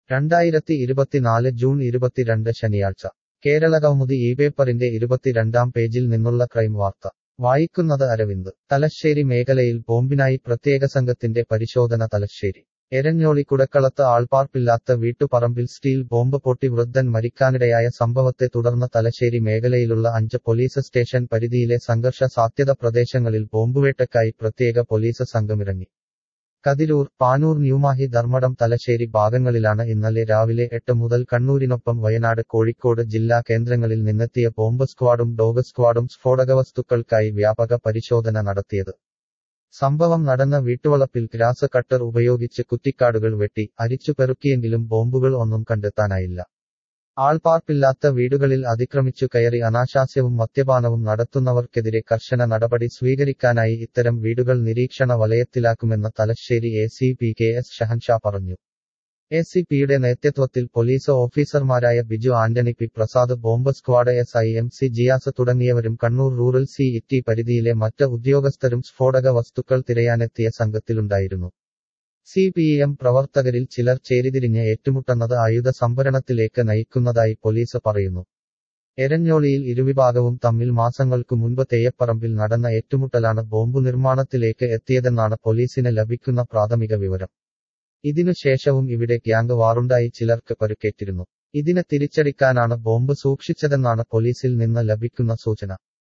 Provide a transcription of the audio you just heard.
രണ്ടായിരത്തി ഇരുപത്തിനാല് ജൂൺ ഇരുപത്തിരണ്ട് ശനിയാഴ്ച കേരള കൗമുദി ഈ പേപ്പറിന്റെ ഇരുപത്തിരണ്ടാം പേജിൽ നിന്നുള്ള ക്രൈം വാർത്ത വായിക്കുന്നത് അരവിന്ദ് തലശ്ശേരി മേഖലയിൽ ബോംബിനായി പ്രത്യേക സംഘത്തിന്റെ പരിശോധന തലശ്ശേരി എരഞ്ഞോളി കുടക്കളത്ത് ആൾപ്പാർപ്പില്ലാത്ത വീട്ടുപറമ്പിൽ സ്റ്റീൽ ബോംബ് പൊട്ടി വൃദ്ധൻ മരിക്കാനിടയായ സംഭവത്തെ തുടർന്ന് തലശ്ശേരി മേഖലയിലുള്ള അഞ്ച് പോലീസ് സ്റ്റേഷൻ പരിധിയിലെ സംഘർഷ സാധ്യത പ്രദേശങ്ങളിൽ ബോംബുവേട്ടയ്ക്കായി പ്രത്യേക പോലീസ് സംഘമിറങ്ങി കതിരൂർ പാനൂർ ന്യൂമാഹി ധർമ്മടം തലശ്ശേരി ഭാഗങ്ങളിലാണ് ഇന്നലെ രാവിലെ എട്ട് മുതൽ കണ്ണൂരിനൊപ്പം വയനാട് കോഴിക്കോട് ജില്ലാ കേന്ദ്രങ്ങളിൽ നിന്നെത്തിയ ബോംബ് സ്ക്വാഡും ഡോഗ് സ്ക്വാഡും സ്ഫോടകവസ്തുക്കൾക്കായി വ്യാപക പരിശോധന നടത്തിയത് സംഭവം നടന്ന വീട്ടുവളപ്പിൽ ഗ്രാസ് കട്ടർ ഉപയോഗിച്ച് കുറ്റിക്കാടുകൾ വെട്ടി അരിച്ചു പെറുക്കിയെങ്കിലും ബോംബുകൾ ഒന്നും കണ്ടെത്താനായില്ല ആൾപ്പാർപ്പില്ലാത്ത വീടുകളിൽ അതിക്രമിച്ചു കയറി അനാശാസ്യവും മദ്യപാനവും നടത്തുന്നവർക്കെതിരെ കർശന നടപടി സ്വീകരിക്കാനായി ഇത്തരം വീടുകൾ നിരീക്ഷണ വലയത്തിലാക്കുമെന്ന് Thalassery A C P K S Shahansha പറഞ്ഞു എ സി പിയുടെ നേതൃത്വത്തിൽ പോലീസ് ഓഫീസർമാരായ Biju Antony P Prasad bomb squad S I M C Jiyas തുടങ്ങിയവരും കണ്ണൂർ റൂറൽ സി ഇറ്റി പരിധിയിലെ മറ്റ് ഉദ്യോഗസ്ഥരും സ്ഫോടക വസ്തുക്കൾ തിരയാനെത്തിയ സംഘത്തിലുണ്ടായിരുന്നു സി പി എം പ്രവർത്തകരിൽ ചിലർ ചേരിതിരിഞ്ഞ് ഏറ്റുമുട്ടുന്നത് ആയുധ സംഭരണത്തിലേക്ക് നയിക്കുന്നതായി പോലീസ് പറയുന്നു എരഞ്ഞോളിയിൽ ഇരുവിഭാഗവും തമ്മിൽ മാസങ്ങൾക്കു മുൻപ് തെയ്യപ്പറമ്പിൽ നടന്ന ഏറ്റുമുട്ടലാണ് ബോംബു നിർമ്മാണത്തിലേക്ക് എത്തിയതെന്നാണ് പോലീസിന് ലഭിക്കുന്ന പ്രാഥമിക വിവരം ഇതിനുശേഷവും ഇവിടെ ഗ്യാങ് വാറുണ്ടായി ചിലർക്ക് പരുക്കേറ്റിരുന്നു ഇതിനെ തിരിച്ചടിക്കാനാണ് ബോംബ് സൂക്ഷിച്ചതെന്നാണ് പോലീസിൽ നിന്ന് ലഭിക്കുന്ന സൂചന